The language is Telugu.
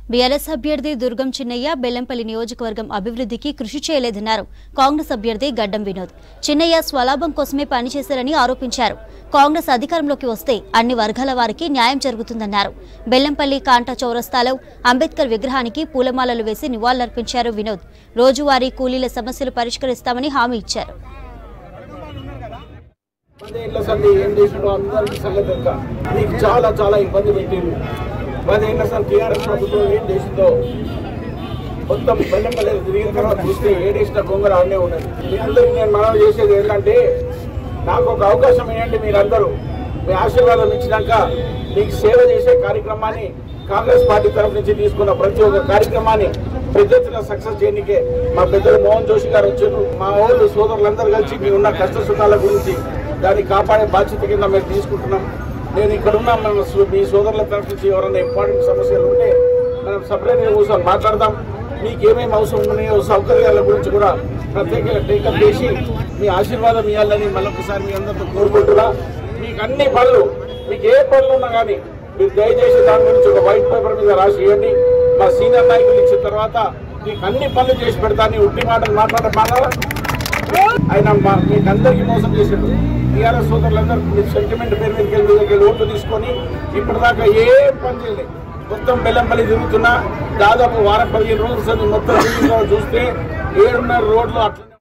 బీఆర్ఎస్ అభ్యర్థి దుర్గం చిన్నయ్య బెల్లంపల్లి నియోజకవర్గం అభివృద్ధికి కృషి చేయలేదన్నారు కాంగ్రెస్ అభ్యర్థి గడ్డం వినోద్ చిన్నయ్య స్వలాభం కోసమే పనిచేశారని ఆరోపించారు కాంగ్రెస్ అధికారంలోకి వస్తే అన్ని వర్గాల వారికి న్యాయం జరుగుతుందన్నారు బెల్లంపల్లి కాంటా చౌరస్తాలో అంబేద్కర్ విగ్రహానికి పూలమాలలు వేసి నివాళులర్పించారు వినోద్ రోజువారీ కూలీల సమస్యలు పరిష్కరిస్తామని హామీ ఇచ్చారు పదేళ్ల సంది ఏం చేసిండో అందరికీ సంగతి తెలుసా నీకు చాలా చాలా ఇబ్బంది పెట్టిండు పదేళ్ల సంది టీఆర్ఎస్ ప్రభుత్వం ఏం చేసిందో మొత్తం బెల్లంపల్లి తిరిగిన తర్వాత చూస్తే ఏడేసిన గొంగర ఆడనే ఉన్నది మీ అందరికీ నేను మనవి చేసేది ఏంటంటే నాకు ఒక అవకాశం ఏంటంటే మీరందరూ మీ ఆశీర్వాదం ఇచ్చినాక మీకు సేవ చేసే కార్యక్రమాన్ని కాంగ్రెస్ పార్టీ తరఫు నుంచి తీసుకున్న ప్రతి ఒక్క కార్యక్రమాన్ని పెద్ద ఎత్తున సక్సెస్ చేయడానికే మా పెద్దలు మోహన్ జోషి గారు వచ్చారు మా వాళ్ళు సోదరులందరూ కలిసి మీ ఉన్న కష్ట సుఖాల గురించి దాన్ని కాపాడే బాధ్యత కింద మేము తీసుకుంటున్నాం నేను ఇక్కడ ఉన్న మన సు- మీ సోదరుల తరఫు నుంచి ఎవరైనా ఇంపార్టెంట్ సమస్యలు ఉంటే మనం సపరేట్గా కూర్చొని మాట్లాడదాం మీకు ఏమేమి అవసరం ఉన్నాయో సౌకర్యాల గురించి కూడా ప్రత్యేకంగా టేకప్ చేసి మీ ఆశీర్వాదం ఇవ్వాలని మళ్ళొకసారి మీ అందరితో కోరుకుంటున్నా మీకు అన్ని పనులు మీకు ఏ పనులు ఉన్నా కానీ మీరు దయచేసి దాని గురించి ఒక వైట్ పేపర్ మీద రాసి ఇవ్వండి మా సీనియర్ నాయకులు ఇచ్చిన తర్వాత మీకు అన్ని పనులు చేసి పెడతాను ఉట్టి మాటలు మాట్లాడ మాట్లాడ ఆయన మా- మీకు అందరికీ మోసం చేసిండు టీఆర్ఎస్ సోదరులందరూ మీరు సెంటిమెంట్ పేరు మీదకి వెళ్ళి మీ దగ్గర ఓట్లు తీసుకొని ఇప్పటిదాకా ఏం పని చేయలేదు మొత్తం బెల్లంపల్లి తిరుగుతున్నా దాదాపు వారం పదిహేను రోజుల సంది మొత్తం తిరిగిన తర్వాత చూస్తే ఏడున్నర రోడ్లు అట్లనే